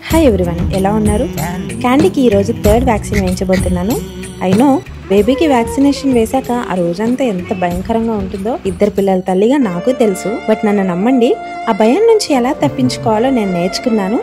Hi everyone ఎలా ఉన్నారు క్యాండీకి ఈరోజు థర్డ్ వ్యాక్సిన్ వేయించబోతున్నాను అయినో బేబీకి వ్యాక్సినేషన్ వేశాక ఆ రోజంతా ఎంత భయంకరంగా ఉంటుందో ఇద్దరు పిల్లల తల్లిగా నాకు తెలుసు బట్ నన్ను నమ్మండి ఆ భయం నుంచి ఎలా తప్పించుకోవాలో నేను నేర్చుకున్నాను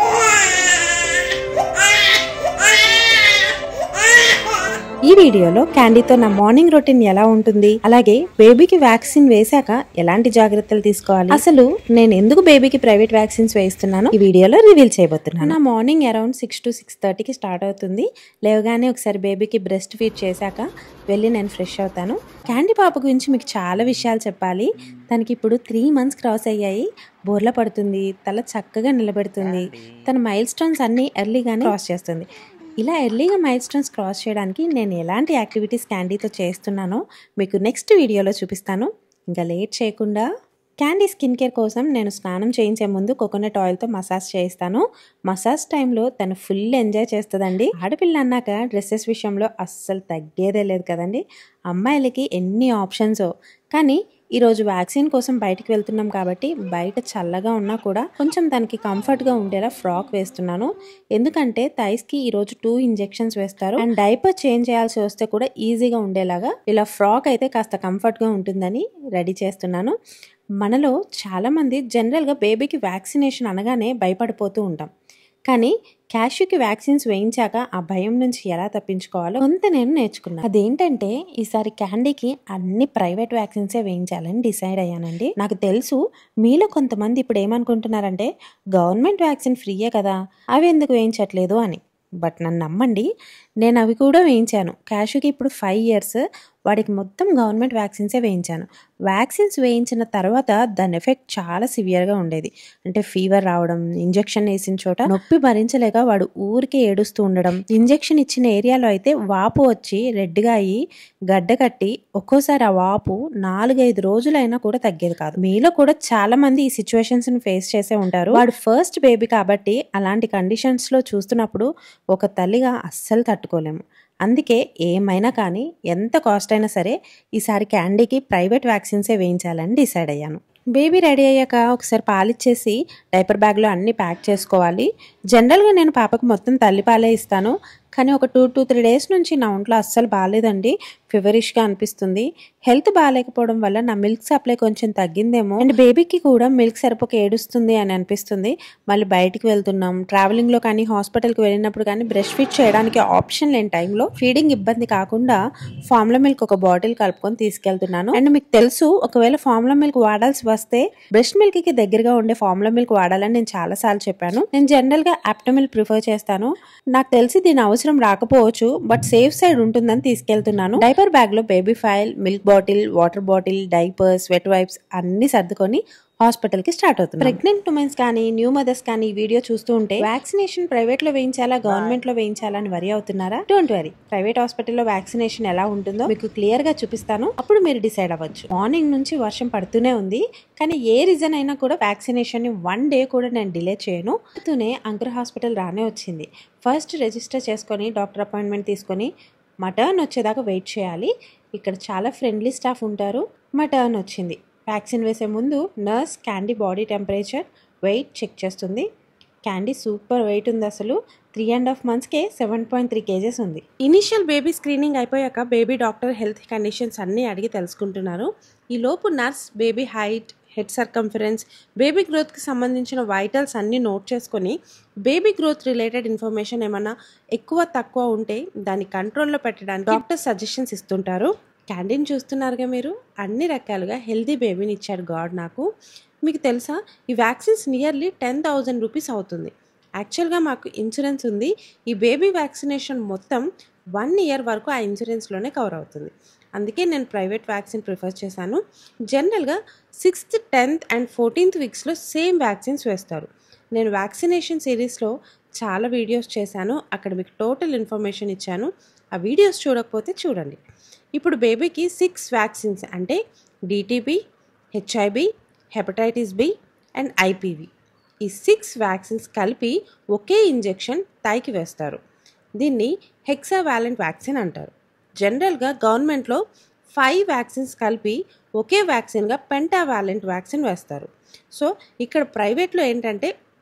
ఈ వీడియోలో క్యాండీతో నా మార్నింగ్ రొటీన్ ఎలా ఉంటుంది అలాగే బేబీకి వ్యాక్సిన్ వేశాక ఎలాంటి జాగ్రత్తలు తీసుకోవాలి అసలు నేను ఎందుకు బేబీకి ప్రైవేట్ వ్యాక్సిన్స్ వేస్తున్నాను ఈ వీడియోలో రివీల్ చేయబోతున్నాను నా morning around six to six థర్టీకి స్టార్ట్ అవుతుంది లేవగానే ఒకసారి బేబీకి బ్రెస్ట్ ఫీడ్ చేశాక వెళ్ళి నేను ఫ్రెష్ అవుతాను క్యాండీ పాప గురించి మీకు చాలా విషయాలు చెప్పాలి తనకి ఇప్పుడు త్రీ మంత్స్ క్రాస్ అయ్యాయి బోర్ల పడుతుంది తల చక్కగా నిలబెడుతుంది తన మైల్ స్టోన్స్ అన్ని ఎర్లీగానే క్రాస్ చేస్తుంది ఇలా ఎర్లీగా మైల్ స్టోన్స్ క్రాస్ చేయడానికి నేను ఎలాంటి యాక్టివిటీస్ క్యాండీతో చేస్తున్నానో మీకు నెక్స్ట్ వీడియోలో చూపిస్తాను ఇంకా లేట్ చేయకుండా క్యాండీ స్కిన్ కేర్ కోసం నేను స్నానం చేయించే ముందు కోకోనట్ ఆయిల్తో మసాజ్ చేయిస్తాను మసాజ్ టైంలో తను ఫుల్ ఎంజాయ్ చేస్తుందండి ఆడపిల్ల అన్నాక డ్రెస్సెస్ విషయంలో అస్సలు తగ్గేదే లేదు కదండి అమ్మాయిలకి ఎన్ని ఆప్షన్సో కానీ ఈరోజు వ్యాక్సిన్ కోసం బయటికి వెళ్తున్నాం కాబట్టి బయట చల్లగా ఉన్నా కూడా కొంచెం తనకి కంఫర్ట్గా ఉండేలా ఫ్రాక్ వేస్తున్నాను ఎందుకంటే థైస్కి ఈరోజు టూ ఇంజెక్షన్స్ వేస్తారు అండ్ డైపర్ చేంజ్ చేయాల్సి వస్తే కూడా ఈజీగా ఉండేలాగా ఇలా ఫ్రాక్ అయితే కాస్త కంఫర్ట్గా ఉంటుందని రెడీ చేస్తున్నాను మనలో చాలామంది జనరల్గా బేబీకి వ్యాక్సినేషన్ అనగానే భయపడిపోతూ ఉంటాం కానీ క్యాష్యూకి వ్యాక్సిన్స్ వేయించాక ఆ భయం నుంచి ఎలా తప్పించుకోవాలో కొంత నేను నేర్చుకున్నాను అదేంటంటే ఈసారి క్యాండీకి అన్ని ప్రైవేట్ వ్యాక్సిన్సే వేయించాలని డిసైడ్ అయ్యానండి నాకు తెలుసు మీలో కొంతమంది ఇప్పుడు ఏమనుకుంటున్నారంటే గవర్నమెంట్ వ్యాక్సిన్ ఫ్రీయే కదా అవి ఎందుకు వేయించట్లేదు అని బట్ నన్ను నమ్మండి నేను అవి కూడా వేయించాను క్యాష్యూకి ఇప్పుడు ఫైవ్ ఇయర్స్ వాడికి మొత్తం గవర్నమెంట్ వ్యాక్సిన్సే వేయించాను వ్యాక్సిన్స్ వేయించిన తర్వాత దాని ఎఫెక్ట్ చాలా సివియర్గా ఉండేది అంటే ఫీవర్ రావడం ఇంజెక్షన్ వేసిన చోట నొప్పి భరించలేక వాడు ఊరికే ఏడుస్తూ ఉండడం ఇంజెక్షన్ ఇచ్చిన ఏరియాలో అయితే వాపు వచ్చి రెడ్గా అయ్యి గడ్డ కట్టి ఒక్కోసారి ఆ వాపు నాలుగైదు రోజులైనా కూడా తగ్గేది కాదు మీలో కూడా చాలా మంది ఈ సిచ్యువేషన్స్ ని ఫేస్ చేసే ఉంటారు వాడు ఫస్ట్ బేబీ కాబట్టి అలాంటి కండిషన్స్ లో చూస్తున్నప్పుడు ఒక తల్లిగా అస్సలు తట్టుకోలేము అందుకే ఏమైనా కానీ ఎంత కాస్ట్ అయినా సరే ఈసారి క్యాండీకి ప్రైవేట్ వ్యాక్సిన్సే వేయించాలని డిసైడ్ అయ్యాను బేబీ రెడీ అయ్యాక ఒకసారి పాలిచ్చేసి డైపర్ బ్యాగ్లో అన్నీ ప్యాక్ చేసుకోవాలి జనరల్గా నేను పాపకు మొత్తం తల్లిపాలే ఇస్తాను కానీ ఒక టూ టూ త్రీ డేస్ నుంచి నా ఒంట్లో అస్సలు బాగాలేదండి ఫీవరిష్గా అనిపిస్తుంది హెల్త్ బాగాలేకపోవడం వల్ల నా మిల్క్ సప్లై కొంచెం తగ్గిందేమో అండ్ బేబీకి కూడా మిల్క్ సరిపోక ఏడుస్తుంది అని అనిపిస్తుంది మళ్ళీ బయటికి వెళ్తున్నాం ట్రావెలింగ్లో కానీ హాస్పిటల్కి వెళ్ళినప్పుడు కానీ బ్రెస్ట్ ఫీడ్ చేయడానికి ఆప్షన్ లేని టైంలో ఫీడింగ్ ఇబ్బంది కాకుండా ఫార్ములా మిల్క్ ఒక బాటిల్ కలుపుకొని తీసుకెళ్తున్నాను అండ్ మీకు తెలుసు ఒకవేళ ఫార్ములా మిల్క్ వాడాల్సి వస్తే బ్రెస్ట్ మిల్క్ కి దగ్గరగా ఉండే ఫార్ములా మిల్క్ వాడాలని నేను చాలా సార్లు చెప్పాను నేను జనరల్ గా ఆప్టమిల్ ప్రిఫర్ చేస్తాను నాకు తెలిసి దీని అవసరం రాకపోవచ్చు బట్ సేఫ్ సైడ్ ఉంటుందని తీసుకెళ్తున్నాను డైపర్ బ్యాగ్ లో baby file milk bottle water bottle diapers wet wipes అన్ని సర్దుకొని హాస్పిటల్ కి స్టార్ట్ అవుతుంది ప్రెగ్నెంట్ ఉమెన్స్ కానీ న్యూ మదర్స్ కానీ ఈ వీడియో చూస్తూ ఉంటే వ్యాక్సినేషన్ ప్రైవేట్ లో వేయించాలా గవర్నమెంట్ లో వేయించాలా అని వరి అవుతున్నారా డోంట్ వరీ ప్రైవేట్ హాస్పిటల్లో వ్యాక్సినేషన్ ఎలా ఉంటుందో మీకు క్లియర్ గా చూపిస్తాను అప్పుడు మీరు డిసైడ్ అవ్వచ్చు మార్నింగ్ నుంచి వర్షం పడుతూనే ఉంది కానీ ఏ రీజన్ అయినా కూడా వ్యాక్సినేషన్ ని వన్ డే కూడా నేను డిలే చేయను పడుతూనే అంకుర్ హాస్పిటల్ రానే వచ్చింది ఫస్ట్ రిజిస్టర్ చేసుకొని డాక్టర్ అపాయింట్మెంట్ తీసుకొని మా టర్న్ వచ్చేదాకా వెయిట్ చేయాలి ఇక్కడ చాలా ఫ్రెండ్లీ స్టాఫ్ ఉంటారు మా టర్న్ వచ్చింది వ్యాక్సిన్ వేసే ముందు nurse candy body temperature weight check చేస్తుంది క్యాండీ సూపర్ వెయిట్ ఉంది అసలు త్రీ అండ్ హాఫ్ మంత్స్కే సెవెన్ పాయింట్ త్రీ కేజెస్ ఉంది ఇనిషియల్ బేబీ స్క్రీనింగ్ అయిపోయాక బేబీ డాక్టర్ హెల్త్ కండిషన్స్ అన్నీ అడిగి తెలుసుకుంటున్నారు ఈ లోపు nurse baby height head circumference baby గ్రోత్కి సంబంధించిన వైటల్స్ అన్నీ నోట్ చేసుకొని బేబీ గ్రోత్ రిలేటెడ్ ఇన్ఫర్మేషన్ ఏమన్నా ఎక్కువ తక్కువ ఉంటే దాన్ని కంట్రోల్లో పెట్టడానికి డాక్టర్ సజెషన్స్ ఇస్తుంటారు క్యాంటీన్ చూస్తున్నారుగా మీరు అన్ని రకాలుగా హెల్దీ బేబీని ఇచ్చాడు గాడ్ నాకు మీకు తెలుసా ఈ vaccines nearly ten thousand rupees అవుతుంది యాక్చువల్గా మాకు ఇన్సూరెన్స్ ఉంది ఈ బేబీ వ్యాక్సినేషన్ మొత్తం వన్ ఇయర్ వరకు ఆ ఇన్సూరెన్స్లోనే కవర్ అవుతుంది అందుకే నేను ప్రైవేట్ వ్యాక్సిన్ ప్రిఫర్ చేశాను జనరల్గా సిక్స్త్ టెన్త్ అండ్ ఫోర్టీన్త్ వీక్స్లో సేమ్ వ్యాక్సిన్స్ వేస్తారు నేను వ్యాక్సినేషన్ సిరీస్లో చాలా వీడియోస్ చేశాను అక్కడ మీకు టోటల్ ఇన్ఫర్మేషన్ ఇచ్చాను ఆ వీడియోస్ చూడకపోతే చూడండి ఇప్పుడు బేబీకి సిక్స్ వ్యాక్సిన్స్ అంటే DTP HIB hepatitis B and IPV ఈ సిక్స్ వ్యాక్సిన్స్ కలిపి ఒకే ఇంజెక్షన్ తాయికి వేస్తారు దీన్ని హెక్సావాలెంట్ వ్యాక్సిన్ అంటారు జనరల్గా గవర్నమెంట్లో ఫైవ్ వ్యాక్సిన్స్ కలిపి ఒకే వ్యాక్సిన్గా పెంటావాలెంట్ వ్యాక్సిన్ వేస్తారు సో ఇక్కడ ప్రైవేట్లో ఏంటంటే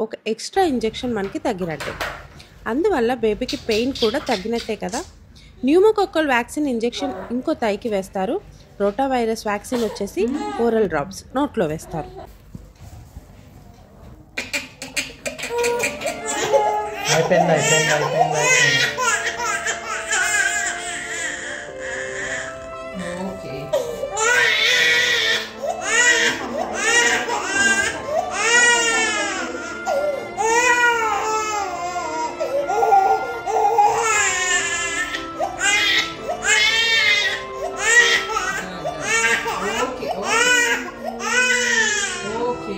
ఒక ఎక్స్ట్రా ఇంజెక్షన్ మనకి తగ్గినట్టే అందువల్ల బేబీకి పెయిన్ కూడా తగ్గినట్టే కదా న్యూమోకొక్కల్ వ్యాక్సిన్ ఇంజెక్షన్ ఇంకో తైకి వేస్తారు రోటా వైరస్ వ్యాక్సిన్ వచ్చేసి ఓరల్ డ్రాప్స్ నోట్లో వేస్తారు అయిపోయింది అయిపోయింది అయిపోయింది అయిపోయింది ఓకే ఓకే ఓకే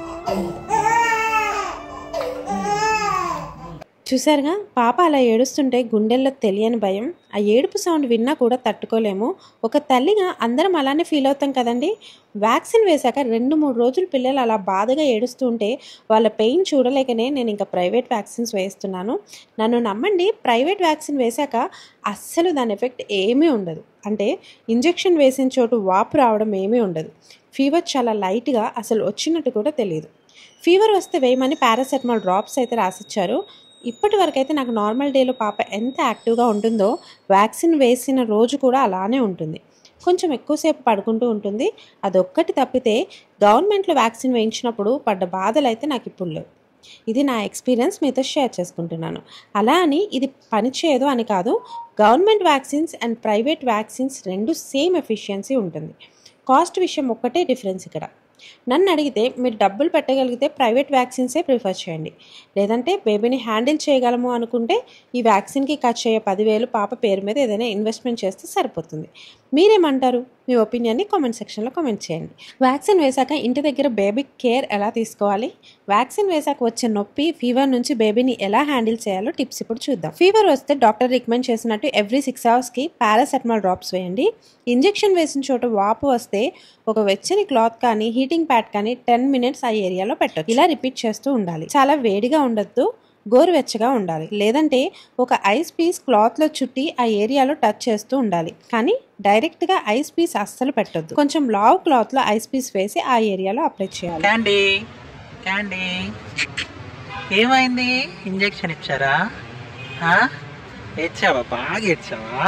చూసారుగా పాప అలా ఏడుస్తుంటే గుండెల్లో తెలియని భయం ఆ ఏడుపు సౌండ్ విన్నా కూడా తట్టుకోలేము ఒక తల్లిగా అందరం అలానే ఫీల్ అవుతాం కదండి వ్యాక్సిన్ వేశాక రెండు మూడు రోజులు పిల్లలు అలా బాధగా ఏడుస్తూ ఉంటే వాళ్ళ పెయిన్ చూడలేకనే నేను ఇంకా ప్రైవేట్ వ్యాక్సిన్స్ వేస్తున్నాను నన్ను నమ్మండి ప్రైవేట్ వ్యాక్సిన్ వేశాక అస్సలు దాని ఎఫెక్ట్ ఏమీ ఉండదు అంటే ఇంజెక్షన్ వేసిన చోటు వాపు రావడం ఏమీ ఉండదు ఫీవర్ చాలా లైట్గా అసలు వచ్చినట్టు కూడా తెలియదు ఫీవర్ వస్తే వేయమని పారాసెటమాల్ డ్రాప్స్ అయితే రాసిచ్చారు ఇప్పటి వరకు అయితే నాకు నార్మల్ డేలో పాప ఎంత యాక్టివ్గా ఉంటుందో వ్యాక్సిన్ వేసిన రోజు కూడా అలానే ఉంటుంది కొంచెం ఎక్కువసేపు పడుకుంటూ ఉంటుంది అదొక్కటి తప్పితే గవర్నమెంట్లో వ్యాక్సిన్ వేయించినప్పుడు పడ్డ బాధలు అయితే నాకు ఇప్పుడు లేవు ఇది నా ఎక్స్పీరియన్స్ మీతో షేర్ చేసుకుంటున్నాను అలా అని ఇది పనిచేయదు అని కాదు government vaccines and private vaccines రెండు సేమ్ ఎఫిషియన్సీ ఉంటుంది కాస్ట్ విషయం ఒక్కటే డిఫరెన్స్ ఇక్కడ నన్ను అడిగితే మీరు డబ్బులు పెట్టగలిగితే ప్రైవేట్ వ్యాక్సిన్సే ప్రిఫర్ చేయండి లేదంటే బేబీని హ్యాండిల్ చేయగలము అనుకుంటే ఈ వ్యాక్సిన్కి ఖర్చు అయ్యే పదివేలు పాప పేరు మీద ఏదైనా ఇన్వెస్ట్మెంట్ చేస్తే సరిపోతుంది మీరేమంటారు మీ ఒపీనియన్ని కామెంట్ సెక్షన్లో కామెంట్ చేయండి వ్యాక్సిన్ వేశాక ఇంటి దగ్గర బేబీ కేర్ ఎలా తీసుకోవాలి వ్యాక్సిన్ వేశాక వచ్చే నొప్పి ఫీవర్ నుంచి బేబీని ఎలా హ్యాండిల్ చేయాలో టిప్స్ ఇప్పుడు చూద్దాం ఫీవర్ వస్తే డాక్టర్ రికమెండ్ చేసినట్టు ఎవ్రీ సిక్స్ అవర్స్కి పారాసెటమాల్ డ్రాప్స్ వేయండి ఇంజెక్షన్ వేసిన చోట వాపు వస్తే ఒక వెచ్చని క్లాత్ కానీ హీటింగ్ ప్యాడ్ కానీ టెన్ మినిట్స్ ఆ ఏరియాలో పెట్టచ్చు ఇలా రిపీట్ చేస్తూ ఉండాలి చాలా వేడిగా ఉండొద్దు గోరువెచ్చగా ఉండాలి లేదంటే ఒక ఐస్ పీస్ క్లాత్లో చుట్టి ఆ ఏరియాలో టచ్ చేస్తూ ఉండాలి కానీ డైరెక్ట్గా ఐస్ పీస్ అస్సలు పెట్టొద్దు కొంచెం లావ్ క్లాత్లో ఐస్ పీస్ వేసి ఆ ఏరియాలో అప్లై చేయాలి క్యాండీ క్యాండీ ఏమైంది ఇంజెక్షన్ ఇచ్చారా ఆ? ఏడ్చావా బాగా ఏడ్చావా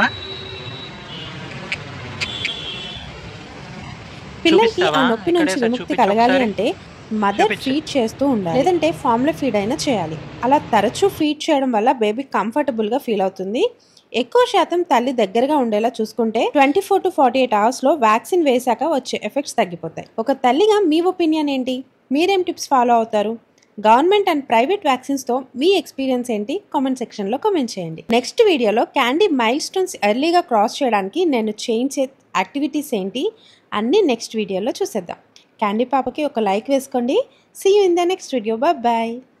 పిల్లలకి ఆ చూపిస్తావా? నొప్పి నుంచి ఎక్కడేసా? విముక్తి చూపించు కలగాలి ఒకసారి. అంటే మదర్ చూపించు. ఫీడ్ చేస్తూ ఉండాలి లేదంటే ఫార్ములా ఫీడ్ అయినా చేయాలి అలా తరచూ ఫీడ్ చేయడం వల్ల బేబీ కంఫర్టబుల్ గా ఫీల్ అవుతుంది ఎక్కువ శాతం తల్లి దగ్గరగా ఉండేలా చూసుకుంటే twenty four to forty eight hours లో వ్యాక్సిన్ వేశాక వచ్చే ఎఫెక్ట్స్ తగ్గిపోతాయి ఒక తల్లిగా మీ ఒపీనియన్ ఏంటి మీరేం టిప్స్ ఫాలో అవుతారు గవర్నమెంట్ అండ్ ప్రైవేట్ వ్యాక్సిన్స్ తో మీ ఎక్స్పీరియన్స్ ఏంటి కామెంట్ సెక్షన్ లో కామెంట్ చేయండి నెక్స్ట్ వీడియోలో క్యాండీ మైల్ స్టోన్స్ ఎర్లీగా క్రాస్ చేయడానికి నేను చేయించే యాక్టివిటీస్ ఏంటి అన్నీ నెక్స్ట్ వీడియోలో చూసేద్దాం క్యాండీ పాపకి ఒక లైక్ వేసుకోండి see you in the next video bye